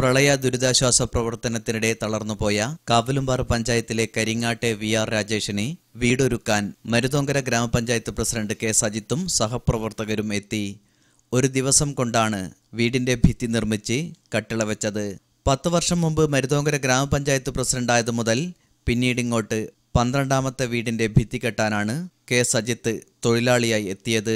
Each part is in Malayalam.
പ്രളയ ദുരിതാശ്വാസ പ്രവർത്തനത്തിനിടെ തളർന്നുപോയ കാവലുംപാറ പഞ്ചായത്തിലെ കരിങ്ങാട്ടെ വി ആർ രാജേഷിനെ വീടൊരുക്കാൻ മരുതോങ്കര ഗ്രാമപഞ്ചായത്ത് പ്രസിഡന്റ് കെ സജിത്തും സഹപ്രവർത്തകരും എത്തി ഒരു ദിവസം കൊണ്ടാണ് വീടിന്റെ ഭിത്തി നിർമ്മിച്ച് കട്ടിള വെച്ചത് പത്ത് വർഷം മുമ്പ് മരുതോങ്കര ഗ്രാമപഞ്ചായത്ത് പ്രസിഡന്റായത് മുതൽ പിന്നീടിങ്ങോട്ട് പന്ത്രണ്ടാമത്തെ വീടിന്റെ ഭിത്തി കെട്ടാനാണ് കെ സജിത്ത് തൊഴിലാളിയായി എത്തിയത്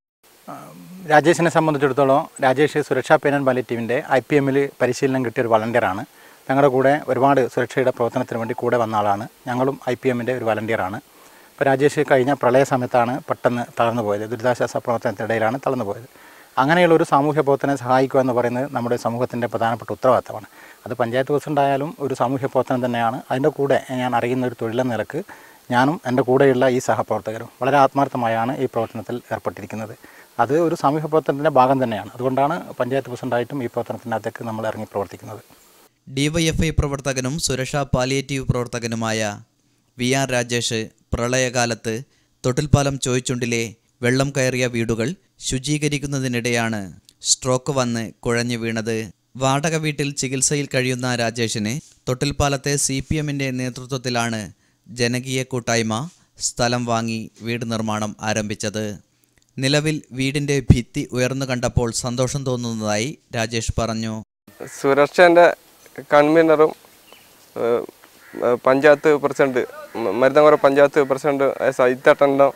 രാജേഷിനെ സംബന്ധിച്ചിടത്തോളം രാജേഷ് സുരക്ഷാ പേനൻ പാലിറ്റീവിൻ്റെ ഐ പി എമ്മിൽ പരിശീലനം കിട്ടിയ ഒരു വളണ്ടിയറാണ് ഞങ്ങളുടെ കൂടെ ഒരുപാട് സുരക്ഷയുടെ പ്രവർത്തനത്തിന് വേണ്ടി കൂടെ വന്ന ആളാണ് ഞങ്ങളും ഐ പി എമ്മിൻ്റെ ഒരു വളണ്ടിയറാണ് ഇപ്പോൾ രാജേഷ് കഴിഞ്ഞ പ്രളയ സമയത്താണ് പെട്ടെന്ന് തളർന്നു പോയത് ദുരിതാശ്വാസ പ്രവർത്തനത്തിനിടയിലാണ് തളർന്നു പോയത് അങ്ങനെയുള്ള ഒരു സാമൂഹ്യ പ്രവർത്തനം സഹായിക്കുക എന്ന് പറയുന്നത് നമ്മുടെ സമൂഹത്തിൻ്റെ പ്രധാനപ്പെട്ട ഉത്തരവാദിത്തമാണ് അത് പഞ്ചായത്ത് പ്രസിഡന്റ് ആയാലും ഒരു സാമൂഹ്യ പ്രവർത്തനം തന്നെയാണ് അതിൻ്റെ കൂടെ ഞാൻ അറിയുന്ന ഒരു തൊഴിലെന്ന നിലക്ക് ഞാനും എൻ്റെ കൂടെയുള്ള ഈ സഹപ്രവർത്തകരും വളരെ ആത്മാർത്ഥമായാണ് ഈ പ്രവർത്തനത്തിൽ ഏർപ്പെട്ടിരിക്കുന്നത് അത് ഒരു സാമൂഹ്യ പ്രവർത്തനത്തിൻ്റെ ഭാഗം തന്നെയാണ് അതുകൊണ്ടാണ് പഞ്ചായത്ത് പ്രസിഡന്റായിട്ടും ഈ പ്രവർത്തനത്തിനകത്തേക്ക് നമ്മൾ ഇറങ്ങി പ്രവർത്തിക്കുന്നത് ഡിവൈഎഫ്ഐ പ്രവർത്തകനും സുരക്ഷാ പാലിയേറ്റീവ് പ്രവർത്തകനുമായ വി ആർ രാജേഷ് പ്രളയകാലത്ത് തൊട്ടിൽപ്പാലം ചോയ്ച്ചുണ്ടിലെ വെള്ളം കയറിയ വീടുകൾ ശുചീകരിക്കുന്നതിനിടെയാണ് സ്ട്രോക്ക് വന്ന് കുഴഞ്ഞു വീണത് വാടക വീട്ടിൽ ചികിത്സയിൽ കഴിയുന്ന രാജേഷിനെ തൊട്ടിൽപ്പാലത്തെ സി പി എമ്മിൻ്റെ നേതൃത്വത്തിലാണ് ജനകീയ കൂട്ടായ്മ സ്ഥലം വാങ്ങി വീട് നിർമ്മാണം ആരംഭിച്ചത് നിലവിൽ വീടിൻ്റെ ഭിത്തി ഉയർന്നു കണ്ടപ്പോൾ സന്തോഷം തോന്നുന്നതായി രാജേഷ് പറഞ്ഞു സുരക്ഷേൻ്റെ കൺവീനറും ഏഹ്, ഏഹ്, പഞ്ചായത്ത് പ്രസിഡന്റ് മ- മരുതങ്ങോറ പഞ്ചായത്ത് പ്രസിഡന്റ് സൈത്തട്ടൻ്റെ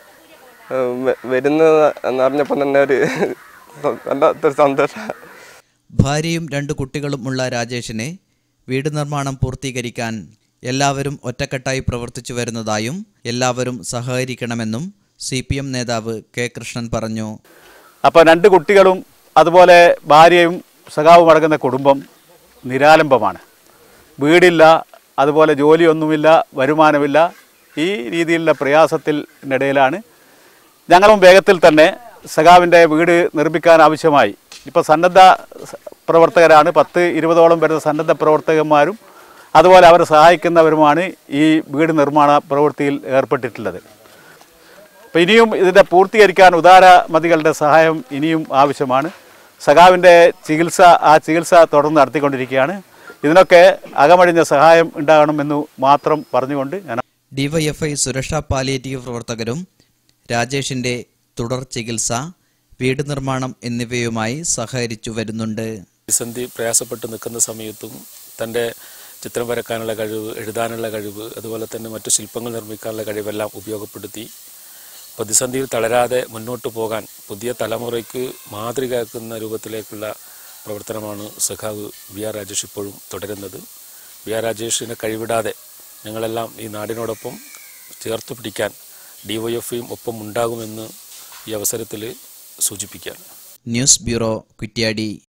വരുന്നത് എന്നറിഞ്ഞപ്പോൾ തന്നെ ഒരു വല്ലാത്തൊരു സന്തോഷം ഭാര്യയും രണ്ട് കുട്ടികളുമുള്ള രാജേഷിനെ വീട് നിർമ്മാണം പൂർത്തീകരിക്കാൻ എല്ലാവരും ഒറ്റക്കെട്ടായി പ്രവർത്തിച്ചു വരുന്നതായും എല്ലാവരും സഹകരിക്കണമെന്നും സി പി എം നേതാവ് കെ കൃഷ്ണൻ പറഞ്ഞു അപ്പോൾ രണ്ട് കുട്ടികളും അതുപോലെ ഭാര്യയും സഖാവും അടങ്ങുന്ന കുടുംബം നിരാലംബമാണ് വീടില്ല അതുപോലെ ജോലിയൊന്നുമില്ല വരുമാനമില്ല ഈ രീതിയിലുള്ള പ്രയാസത്തിനിടയിലാണ് ഞങ്ങളും വേഗത്തിൽ തന്നെ സഖാവിൻ്റെ വീട് നിർമ്മിക്കാൻ ആവശ്യമായി ഇപ്പോൾ സന്നദ്ധ സ- പ്രവർത്തകരാണ് പത്ത് ഇരുപതോളം വരുന്ന സന്നദ്ധ പ്രവർത്തകന്മാരും അതുപോലെ അവരെ സഹായിക്കുന്നവരുമാണ് ഈ വീട് നിർമ്മാണ പ്രവൃത്തിയിൽ ഏർപ്പെട്ടിട്ടുള്ളത് അപ്പോൾ ഇനിയും ഇതിൻ്റെ പൂർത്തീകരിക്കാൻ ഉദാരമതികളുടെ സഹായം ഇനിയും ആവശ്യമാണ് സഖാവിൻ്റെ ചികിത്സ ആ ചികിത്സ തുടർന്ന് നടത്തിക്കൊണ്ടിരിക്കുകയാണ് ഇതിനൊക്കെ അകമഴിഞ്ഞ സഹായം ഉണ്ടാകണമെന്ന് മാത്രം പറഞ്ഞുകൊണ്ട് ഞാൻ ഡിവൈഎഫ്ഐ സുരക്ഷാ പാലിയേറ്റീവ് പ്രവർത്തകരും രാജേഷിൻ്റെ തുടർ ചികിത്സ വീട് നിർമ്മാണം എന്നിവയുമായി സഹകരിച്ചു വരുന്നുണ്ട് പ്രതിസന്ധി പ്രയാസപ്പെട്ട് നിൽക്കുന്ന സമയത്തും തൻ്റെ ചിത്രം വരക്കാനുള്ള കഴിവ് എഴുതാനുള്ള കഴിവ് അതുപോലെ തന്നെ മറ്റു ശില്പങ്ങൾ നിർമ്മിക്കാനുള്ള കഴിവെല്ലാം ഉപയോഗപ്പെടുത്തി പ്രതിസന്ധിയിൽ തളരാതെ മുന്നോട്ട് പോകാൻ പുതിയ തലമുറയ്ക്ക് മാതൃകയാക്കുന്ന രൂപത്തിലേക്കുള്ള പ്രവർത്തനമാണ് സഖാവ് വി ആർ രാജേഷ് ഇപ്പോഴും തുടരുന്നത് വി ആർ രാജേഷിനെ കഴിവിടാതെ ഞങ്ങളെല്ലാം ഈ നാടിനോടൊപ്പം ചേർത്ത് പിടിക്കാൻ ഡിവൈഎഫ്ഐയും ഒപ്പം ഉണ്ടാകുമെന്ന് ഈ അവസരത്തിൽ സൂചിപ്പിക്കുകയാണ് ന്യൂസ് ബ്യൂറോ കുറ്റ്യാടി